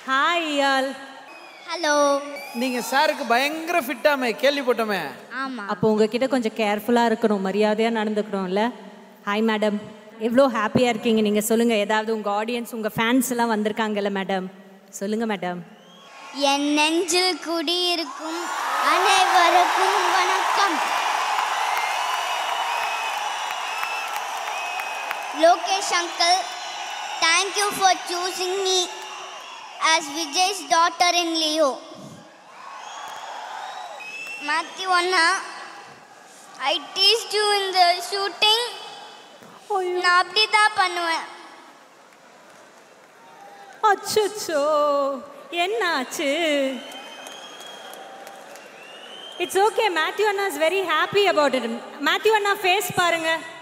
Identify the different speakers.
Speaker 1: hi all
Speaker 2: hello
Speaker 3: நீங்க சாருக்கு பயங்கர ஃபிட்டாமே கேள்விப்பட்டோமே
Speaker 2: ஆமாம்
Speaker 1: அப்போ உங்ககிட்ட கொஞ்சம் கேர்ஃபுல்லாக இருக்கணும் மரியாதையாக நடந்துக்கணும்ல ஹாய் மேடம் எவ்வளோ ஹாப்பியாக இருக்கீங்க நீங்கள் சொல்லுங்கள் ஏதாவது உங்கள் ஆடியன்ஸ் உங்கள் ஃபேன்ஸ் எல்லாம் வந்திருக்காங்கல்ல மேடம் சொல்லுங்கள் மேடம்
Speaker 2: என் நெஞ்சில் குடியிருக்கும் அனைவருக்கும் வணக்கம் Lokesh uncle thank you for choosing me as Vijay's daughter in Leo Mathew அண்ணா I teased you in the shooting நான் அப்படி தான் பண்ணுவேன்
Speaker 1: அச்சோ என்னாச்சு இட்ஸ் ஓகே மேத்யூ அண்ணா is very happy about it Mathew அண்ணா ஃபேஸ் பாருங்க